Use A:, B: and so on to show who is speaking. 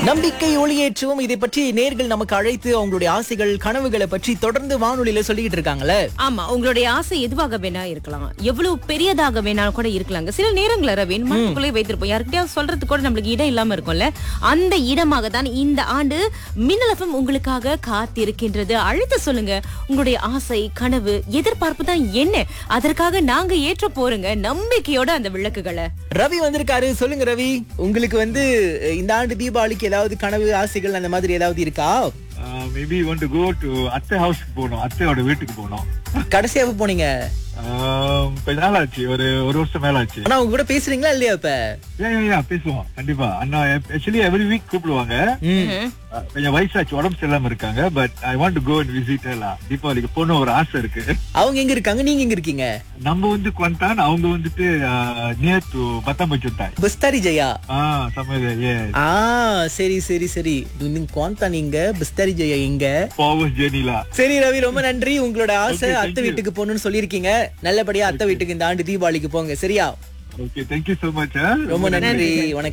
A: நம்பிக்கை ஒளியேற்றுவோம் இதை பற்றி நேர்கள் நமக்கு அழைத்து அவங்களுடைய ஆசைகள் கனவுகளை பற்றி தொடர்ந்து வானொலியில சொல்லிக்கிட்டு இருக்காங்கல்ல
B: ஆமா உங்களுடைய ஆசை எதுவாக வேணா இருக்கலாம் எவ்வளவு பெரியதாக வேணாலும் கூட இருக்கலாங்க சில நேரங்கள ரவீன் மனசுக்குள்ளே வைத்திருப்போம் யாருக்கிட்டயாவது சொல்றதுக்கு கூட நம்மளுக்கு இடம் இல்லாம இருக்கும்ல அந்த இடமாக தான் இந்த ஆண்டு மின்னலஃபம் உங்களுக்காக காத்திருக்கின்றது அழைத்து சொல்லுங்க உங்களுடைய ஆசை கனவு எதிர்பார்ப்பு தான் என்ன அதற்காக நாங்க ஏற்ற போறோங்க நம்பிக்கையோட அந்த விளக்குகளை
A: ரவி வந்திருக்காரு சொல்லுங்க ரவி உங்களுக்கு வந்து இந்த ஆண்டு தீபாவளிக்கு ஏதாவது கனவு ஆசைகள் அந்த மாதிரி ஏதாவது இருக்கா
C: maybe want to go to அத்தை ஹவுஸ்க்கு போகணும் அத்தையோட வீட்டுக்கு போகணும்
A: கடைசியா எப்ப போனீங்க
C: ஆஹ் கொஞ்ச நாள் ஆச்சு ஒரு ஒரு வருஷம் மேல ஆச்சு
A: ஆனா அவங்க கூட பேசுறீங்களா இல்லையா இப்ப
C: ஏன் ஏன், ஏன், பேசுவோம் கண்டிப்பா அண்ணா ஆக்சுவலி எவ்ரி வீக் கூப்பிடுவாங்க
A: ம்.
C: அஹ் கொஞ்சம் வயசாச்சு உடம்பு சரியில்லாம இருக்காங்க but I want to go and visit தீபாவளிக்கு போகணும் ஒரு ஆசை இருக்கு
A: அவங்க எங்க இருக்காங்க நீங்க எங்க இருக்கீங்க
C: நம்ம வந்து குவந்தான் அவங்க வந்துட்டு நியர் டு பத்தாம்பச்சுட்டாய்
A: பஸ்தாரி ஜெயா
C: ஆஹ் சமையல் ஏ
A: ஆ சரி சரி சரி நீங்க குவாந்தா நீங்க பஸ்தாரி ஜெயா எங்க
C: பவர்ஸ் ஜெர்னிலா
A: சரி ரவி ரொம்ப நன்றி உங்களோட ஆசை
C: Okay, thank
A: அத்தை
C: you.
A: வீட்டுக்கு போகணும்னு சொல்லியிருக்கீங்க நல்லபடியா அத்தை வீட்டுக்கு இந்த ஆண்டு தீபாவளிக்கு போங்க சரியா
C: ஓகே தேங்க்யூ சோ மச்
A: ரொம்ப நன்றி வணக்கம்